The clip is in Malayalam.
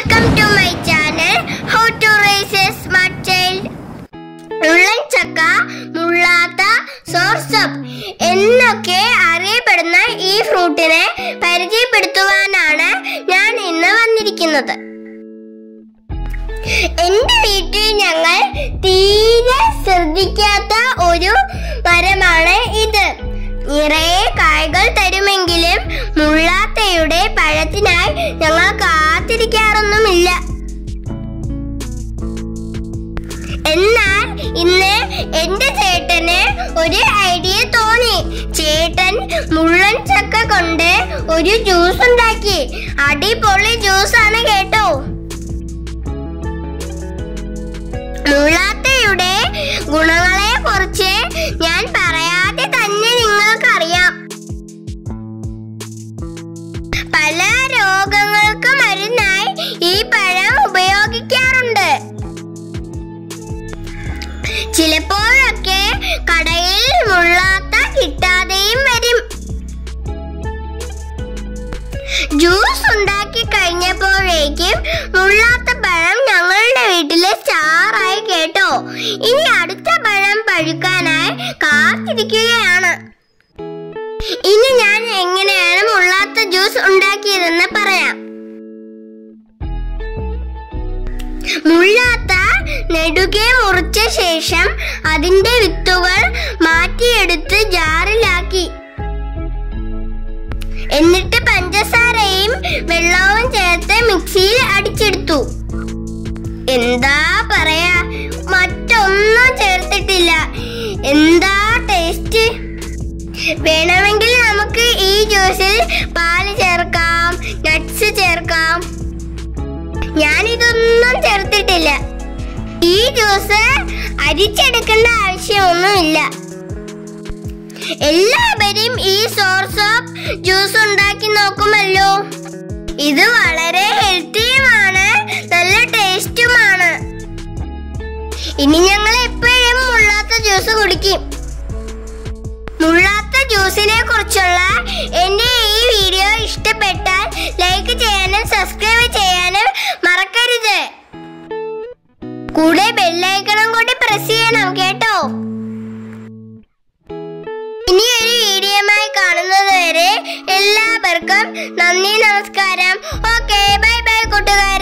welcome to my channel how to raise a smart child മുള്ളൻ ചക്ക മുള്ളാത്ത സോർസപ്പ് എന്നൊക്കെ അറിയപ്പെടുന്ന ഈ ഫ്രൂട്ടിനെ പരിചയപ്പെടുത്തുവാനാണ് ഞാൻ ഇന്ന് വന്നിരിക്കുന്നത് എന്റെ വീട്ടിൽ ഞങ്ങൾ തീരെ ശ്രദ്ധിക്കാത്ത ഒരു മരമാണ് ഇത് നിറയെ കായ്കൾ തരുമെങ്കിലും മുള്ളാത്തയുടെ പഴത്തിനായി ഞങ്ങൾ കാത്തിരിക്കാറൊന്നുമില്ല എന്നാൽ ഇന്ന് എന്റെ ചേട്ടന് ഒരു ഐഡിയ തോന്നി ചേട്ടൻ മുള്ളൻ ചക്ക കൊണ്ട് ഒരു ജ്യൂസ് ഉണ്ടാക്കി അടിപൊളി ജ്യൂസ് ആണ് കേട്ടോ മുള്ളാത്തയുടെ ഗുണങ്ങളെ കുറിച്ച് ഞാൻ പറയാതെ തന്നെ നിങ്ങൾക്കറിയാം പല രോഗങ്ങൾക്ക് മരുന്നായി ഈ പഴം ഉപയോഗിക്കാറുണ്ട് ചിലപ്പോഴൊക്കെ കടയിൽ മുള്ളാത്ത കിട്ടാതെയും വരും ജ്യൂസ് ഉണ്ടാക്കി കഴിഞ്ഞപ്പോഴേക്കും മുള്ളാത്ത പഴം ഞങ്ങളുടെ വീട്ടിലെ സ്റ്റാറായി കേട്ടോ ഇനി അടുത്ത പഴം പഴുക്കാനായി കാത്തിരിക്കുകയാണ് ഇനി ഞാൻ എങ്ങനെയാണ് മുള്ളാത്ത ജ്യൂസ് ഉണ്ടാക്കിയതെന്ന് പറയാം മുള്ളാത്ത നെടുകെ മുറിച്ച ശേഷം അതിന്റെ വിത്തുകൾ മാറ്റിയെടുത്ത് ജാറിലാക്കി എന്നിട്ട് പഞ്ചസാരയും വെള്ളവും ചേർത്ത് മിക്സിയിൽ അടിച്ചെടുത്തു എന്താ പറയാ മറ്റൊന്നും ചേർത്തിട്ടില്ല എന്താ ടേസ്റ്റ് വേണമെങ്കിൽ നമുക്ക് ഈ ജ്യൂസിൽ പാല് ചേർക്കാം നട്ട്സ് ചേർക്കാം ഞാനിതൊന്നും ചേർത്തിട്ടില്ല ഈ ജ്യൂസ് അരിച്ചെടുക്കേണ്ട ആവശ്യമൊന്നുമില്ല എല്ലാവരും ഈ സോർസ് ഓഫ് ജ്യൂസ് ഉണ്ടാക്കി നോക്കുമല്ലോ ഇത് വളരെ ഹെൽത്തിയുമാണ് നല്ല ടേസ്റ്റുമാണ് ഇനി ഞങ്ങൾ എപ്പോഴും മുള്ളാത്ത ജ്യൂസ് കുടിക്കും മുള്ളാത്ത ജ്യൂസിനെ കുറിച്ചുള്ള എന്റെ ഈ വീഡിയോ ഇഷ്ടപ്പെട്ടാൽ ലൈക്ക് ചെയ്യാനും സബ്സ്ക്രൈബ് ചെയ്യാനും മറക്കരുത് കൂടെ ബെല്ലൈക്കണം കൂടി പ്രസ് ചെയ്യണം കേട്ടോ ഇനി ഒരു വീഡിയോയുമായി കാണുന്നത് വരെ എല്ലാവർക്കും നന്ദി നമസ്കാരം ഓക്കെ ബൈ ബൈ കൂട്ടുകാരെ